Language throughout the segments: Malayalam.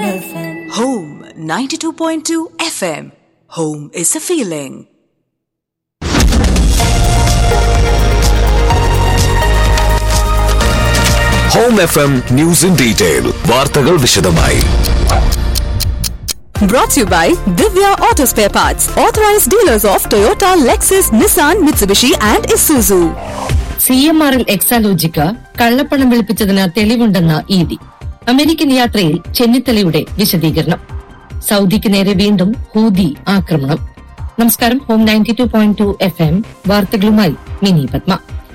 FM. Home 92.2 FM. Home is a feeling. Home F M news in detail വാർത്തകൾ വിശദമായി Brought to you by Divya Auto Spare Parts, authorized dealers of Toyota, Lexus, Nissan, Mitsubishi, and Isuzu. C M ആറിൽ എക്സാലോജിക്ക് കള്ളപ്പണം വെളുപ്പിച്ചതിന് തെളിവുണ്ടെന്ന് ഇ ഡി അമേരിക്കൻ യാത്രയിൽ ചെന്നിത്തലയുടെ വിശദീകരണം സൗദിക്ക് നേരെ വീണ്ടും ഹൂതി ആക്രമണം നമസ്കാരം home ninety two point two F M വാർത്തകളുമായി മിനി പത്മ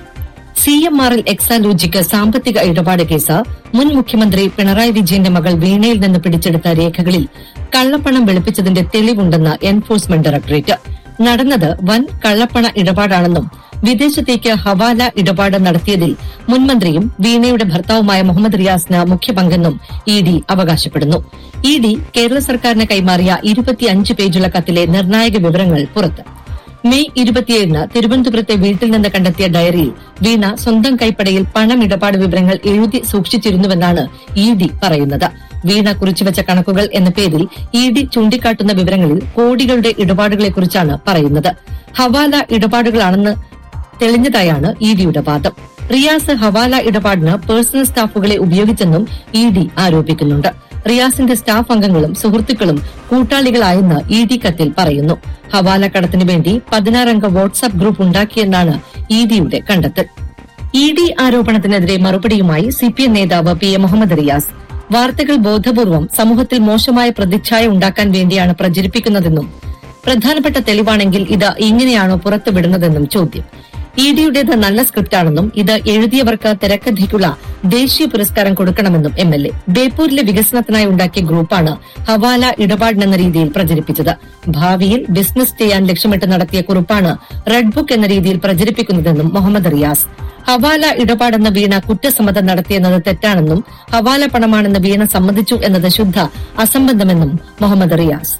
സി എം ആറിൽ എക്സാലോജിക്ക് സാമ്പത്തിക ഇടപാട് കേസ് മുൻ മുഖ്യമന്ത്രി പിണറായി വിജയന്റെ മകൾ വീണയിൽ നിന്ന് പിടിച്ചെടുത്ത രേഖകളിൽ കള്ളപ്പണം വെളുപ്പിച്ചതിന്റെ തെളിവുണ്ടെന്ന് എൻഫോഴ്സ്മെന്റ് ഡയറക്ടറേറ്റ് നടന്നത് വൻ കള്ളപ്പണ ഇടപാടാണെന്നും വിദേശത്തേക്ക് ഹവാല ഇടപാട് നടത്തിയതിൽ മുൻമന്ത്രിയും വീണയുടെ ഭർത്താവുമായ മുഹമ്മദ് റിയാസിന് മുഖ്യ പങ്കെന്നും ഇ ഡി അവകാശപ്പെടുന്നു ഇ ഡി കേരള സർക്കാരിന് കൈമാറിയ ഇരുപത്തിയഞ്ച് പേജുള്ള കത്തിലെ നിർണായക വിവരങ്ങൾ പുറത്ത് മെയ് ഇരുപത്തിയേഴിന് തിരുവനന്തപുരത്തെ വീട്ടിൽ നിന്ന് കണ്ടെത്തിയ ഡയറിയിൽ വീണ സ്വന്തം കൈപ്പടയിൽ പണമിടപാട് വിവരങ്ങൾ എഴുതി സൂക്ഷിച്ചിരുന്നുവെന്നാണ് ഇ ഡി പറയുന്നത് വീണ കുറിച്ചുവച്ച കണക്കുകൾ എന്ന പേരിൽ ഇ ഡി ചൂണ്ടിക്കാട്ടുന്ന വിവരങ്ങളിൽ കോടികളുടെ ഇടപാടുകളെക്കുറിച്ചാണ് പറയുന്നത് ഹവാല ഇടപാടുകളാണെന്ന് തെളിഞ്ഞതായാണ് ഇ ഡിയുടെ വാദം റിയാസ് ഹവാല ഇടപാടിന് പേഴ്സണൽ സ്റ്റാഫുകളെ ഉപയോഗിച്ചെന്നും ഇ ഡി ആരോപിക്കുന്നുണ്ട് റിയാസിന്റെ സ്റ്റാഫ് അംഗങ്ങളും സുഹൃത്തുക്കളും കൂട്ടാളികളായെന്ന് ഇ ഡി കത്തിൽ പറയുന്നു ഹവാല കടത്തിനു വേണ്ടി പതിനാറംഗ വാട്സ്ആപ്പ് ഗ്രൂപ്പ് ഉണ്ടാക്കിയെന്നാണ് ഇ ഡിയുടെ കണ്ടെത്തൽ ഇ ഡി ആരോപണത്തിനെതിരെ മറുപടിയുമായി സിപിഎം നേതാവ് പി എ മുഹമ്മദ് റിയാസ് വാർത്തകൾ ബോധപൂർവം സമൂഹത്തിൽ മോശമായ പ്രതിച്ഛായ ഉണ്ടാക്കാൻ വേണ്ടിയാണ് പ്രചരിപ്പിക്കുന്നതെന്നും പ്രധാനപ്പെട്ട തെളിവാണെങ്കിൽ ഇത് ഇങ്ങനെയാണോ പുറത്തുവിടുന്നതെന്നും ചോദ്യം ഇ ഡിയുടേത് നല്ല സ്ക്രിപ്റ്റാണെന്നും ഇത് എഴുതിയവർക്ക് തിരക്കഥയ്ക്കുള്ള ദേശീയ പുരസ്കാരം കൊടുക്കണമെന്നും എം എൽ എ ബേപ്പൂരിലെ വികസനത്തിനായി ഉണ്ടാക്കിയ ഗ്രൂപ്പാണ് ഹവാല ഇടപാടിനെന്ന രീതിയിൽ പ്രചരിപ്പിച്ചത് ഭാവിയിൽ ബിസിനസ് ചെയ്യാൻ ലക്ഷ്യമിട്ട് നടത്തിയ കുറിപ്പാണ് റെഡ് ബുക്ക് എന്ന രീതിയിൽ പ്രചരിപ്പിക്കുന്നതെന്നും മുഹമ്മദ് റിയാസ് ഹവാല ഇടപാടെന്ന വീണ കുറ്റസമ്മതം നടത്തിയെന്നത് തെറ്റാണെന്നും ഹവാല പണമാണെന്ന് വീണ സമ്മതിച്ചു എന്നത് ശുദ്ധ അസംബന്ധമെന്നും മുഹമ്മദ് റിയാസ്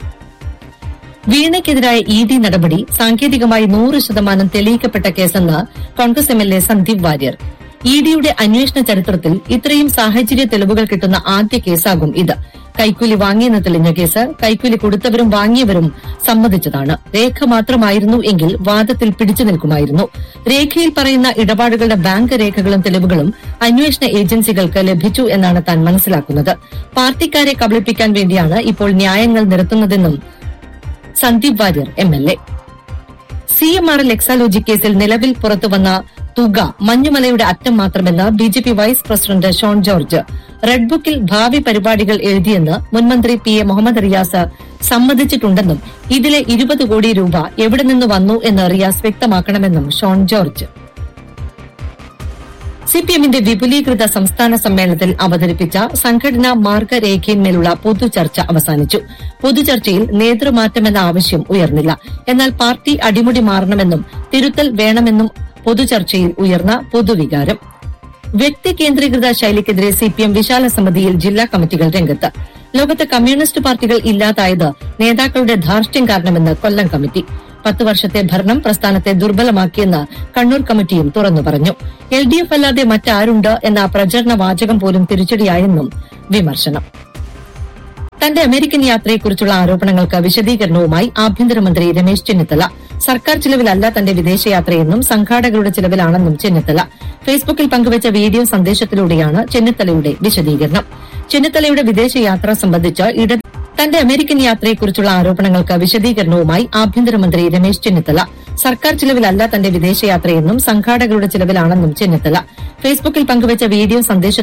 വീണയ്ക്കെതിരായ ഇ ഡി നടപടി സാങ്കേതികമായി നൂറ് ശതമാനം തെളിയിക്കപ്പെട്ട കേസെന്ന് Congress M L A Sandeep Warrier E ഡിയുടെ അന്വേഷണ ചരിത്രത്തിൽ ഇത്രയും സാഹചര്യ തെളിവുകൾ കിട്ടുന്ന ആദ്യ കേസാകും ഇത് കൈക്കൂലി വാങ്ങിയെന്ന് തെളിഞ്ഞ കേസ് കൈക്കൂലി കൊടുത്തവരും വാങ്ങിയവരും സമ്മതിച്ചതാണ് രേഖ മാത്രമായിരുന്നു എങ്കിൽ വാദത്തിൽ പിടിച്ചു നിൽക്കുമായിരുന്നു രേഖയിൽ പറയുന്ന ഇടപാടുകളുടെ ബാങ്ക് രേഖകളും തെളിവുകളും അന്വേഷണ ഏജൻസികൾക്ക് ലഭിച്ചു എന്നാണ് താൻ മനസ്സിലാക്കുന്നത് പാർട്ടിക്കാരെ കബളിപ്പിക്കാൻ വേണ്ടിയാണ് ഇപ്പോൾ ന്യായങ്ങൾ നിരത്തുന്നതെന്നും Sandeep Warrier M L A C M R L Exalogic കേസിൽ നിലവിൽ പുറത്തുവന്ന തുക മഞ്ഞുമലയുടെ അറ്റം മാത്രമെന്ന് B J P vice president Shone George red ബുക്കിൽ ഭാവി പരിപാടികൾ എഴുതിയെന്ന് മുൻമന്ത്രി പി എ മുഹമ്മദ് റിയാസ് സമ്മതിച്ചിട്ടുണ്ടെന്നും ഇതിലെ ഇരുപത് കോടി രൂപ എവിടെ നിന്ന് വന്നു എന്ന് റിയാസ് വ്യക്തമാക്കണമെന്നും ഷോൺ ജോർജ് സിപിഎമ്മിന്റെ വിപുലീകൃത സംസ്ഥാന സമ്മേളനത്തിൽ അവതരിപ്പിച്ച സംഘടനാ മാർഗരേഖയിന്മേലുള്ള പൊതുചർച്ച അവസാനിച്ചു പൊതുചർച്ചയിൽ നേതൃമാറ്റമെന്ന ആവശ്യം ഉയർന്നില്ല എന്നാൽ പാർട്ടി അടിമുടി മാറണമെന്നും തിരുത്തൽ വേണമെന്നും പൊതുചർച്ചയിൽ ഉയർന്ന പൊതുവികാരം വ്യക്തി കേന്ദ്രീകൃത ശൈലിക്കെതിരെ സിപിഎം വിശാല സമിതിയിൽ ജില്ലാ കമ്മിറ്റികൾ രംഗത്ത് ലോകത്ത് കമ്മ്യൂണിസ്റ്റ് പാർട്ടികൾ ഇല്ലാതായത് നേതാക്കളുടെ ധാർഷ്ട്യം കാരണമെന്ന് കൊല്ലം കമ്മിറ്റി പത്ത് വർഷത്തെ ഭരണം പ്രസ്ഥാനത്തെ ദുർബലമാക്കിയെന്ന് കണ്ണൂർ കമ്മിറ്റിയും തുറന്നു പറഞ്ഞു എൽ ഡി എഫ് അല്ലാതെ മറ്റാരുണ്ട് എന്ന പ്രചരണ വാചകം പോലും തിരിച്ചടിയായെന്നും വിമർശനം തന്റെ അമേരിക്കൻ യാത്രയെക്കുറിച്ചുള്ള ആരോപണങ്ങൾക്ക് വിശദീകരണവുമായി ആഭ്യന്തരമന്ത്രി രമേശ് ചെന്നിത്തല സർക്കാർ ചിലവിലല്ല തന്റെ വിദേശയാത്രയെന്നും സംഘാടകരുടെ ചിലവിലാണെന്നും ചെന്നിത്തല ഫേസ്ബുക്കിൽ പങ്കുവച്ച വീഡിയോ സന്ദേശത്തിലൂടെയാണ് ചെന്നിത്തലയുടെ വിശദീകരണം ചെന്നിത്തലയുടെ വിദേശയാത്ര സംബന്ധിച്ച് ഇട തന്റെ അമേരിക്കൻ യാത്രയെക്കുറിച്ചുള്ള ആരോപണങ്ങൾക്ക് വിശദീകരണവുമായി ആഭ്യന്തരമന്ത്രി രമേശ് ചെന്നിത്തല സർക്കാർ ചിലവിലല്ല തന്റെ വിദേശയാത്രയെന്നും സംഘാടകരുടെ ചിലവിലാണെന്നും ചെന്നിത്തല ഫേസ്ബുക്കിൽ പങ്കുവച്ച വീഡിയോ സന്ദേശ